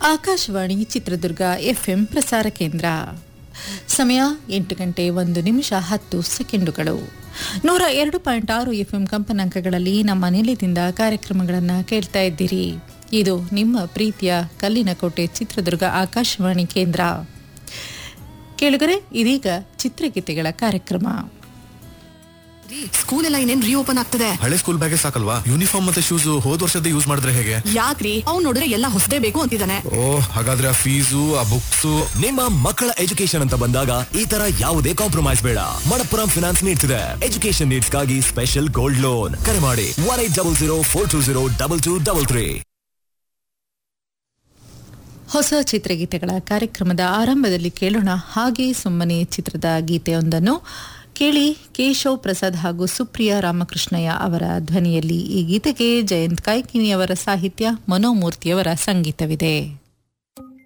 Akashvani Chitradurga FM ಪ್ರಸಾರ ಕೇಂದ್ರ ಸಮಯ ಎಂಟು ಗಂಟೆ ಒಂದು ನಿಮಿಷ ಹತ್ತು ಸೆಕೆಂಡುಗಳು ನೂರ ಎರಡು ಪಾಯಿಂಟ್ ಆರು ಎಫ್ಎಂ ಕಂಪನಾಂಕಗಳಲ್ಲಿ ನಮ್ಮ ನಿಲಯದಿಂದ ಕಾರ್ಯಕ್ರಮಗಳನ್ನು ಕೇಳ್ತಾ ಇದ್ದೀರಿ ಇದು ನಿಮ್ಮ ಪ್ರೀತಿಯ ಕಲ್ಲಿನ ಕೋಟೆ ಚಿತ್ರದುರ್ಗ ಆಕಾಶವಾಣಿ ಕೇಂದ್ರ ಕೇಳುಗರೆ ಇದೀಗ ಚಿತ್ರಗೀತೆಗಳ ಕಾರ್ಯಕ್ರಮ ಸ್ಕೂಲ್ ಎಲ್ಲ ಇನ್ನೇನ್ ರೀಓಪನ್ ಆಗ್ತದೆ ಹಳೆ ಸ್ಕೂಲ್ ಬ್ಯಾಗೆ ಸಾಕಲ್ವಾ ಯೂನಿಫಾರ್ಮ್ ಮತ್ತೆ ಶೂಸ್ ಹೋದ್ ವರ್ಷದ ಯೂಸ್ ಮಾಡಿದ್ರೆ ಹೇಗೆ ಯಾಕ್ರಿ ಅವ್ನ್ ನೋಡಿದ್ರೆ ಎಲ್ಲ ಹೊಸದೇ ಬೇಕು ಅಂತಿದ್ದಾನೆ ಓ ಹಾಗಾದ್ರೆ ಆ ಫೀಸು ಆ ಬುಕ್ಸ್ ನಿಮ್ಮ ಮಕ್ಕಳ ಎಜುಕೇಶನ್ ಅಂತ ಬಂದಾಗ ಈ ತರ ಯಾವುದೇ ಕಾಂಪ್ರಮೈಸ್ ಬೇಡ ಮಣಪ್ಪುರಂ ಫಿನಾನ್ಸ್ ನೀಡ್ತಿದೆ ಎಜುಕೇಶನ್ ನೀಡ್ಸ್ಗಾಗಿ ಸ್ಪೆಷಲ್ ಗೋಲ್ಡ್ ಲೋನ್ ಕರೆ ಮಾಡಿ one eight double zero four two zero double two double three ಹೊಸ ಚಿತ್ರಗೀತೆಗಳ ಕಾರ್ಯಕ್ರಮದ ಆರಂಭದಲ್ಲಿ ಕೇಳೋಣ ಹಾಗೆ ಸುಮ್ಮನೆ ಚಿತ್ರದ ಗೀತೆಯೊಂದನ್ನು ಕೇಳಿ ಕೇಶವ್ ಪ್ರಸಾದ್ ಹಾಗೂ ಸುಪ್ರಿಯಾ ರಾಮಕೃಷ್ಣಯ್ಯ ಅವರ ಧ್ವನಿಯಲ್ಲಿ ಈ ಗೀತೆಗೆ ಜಯಂತ್ ಕಾಯ್ಕಿನಿ ಅವರ ಸಾಹಿತ್ಯ ಮನೋಮೂರ್ತಿಯವರ ಸಂಗೀತವಿದೆ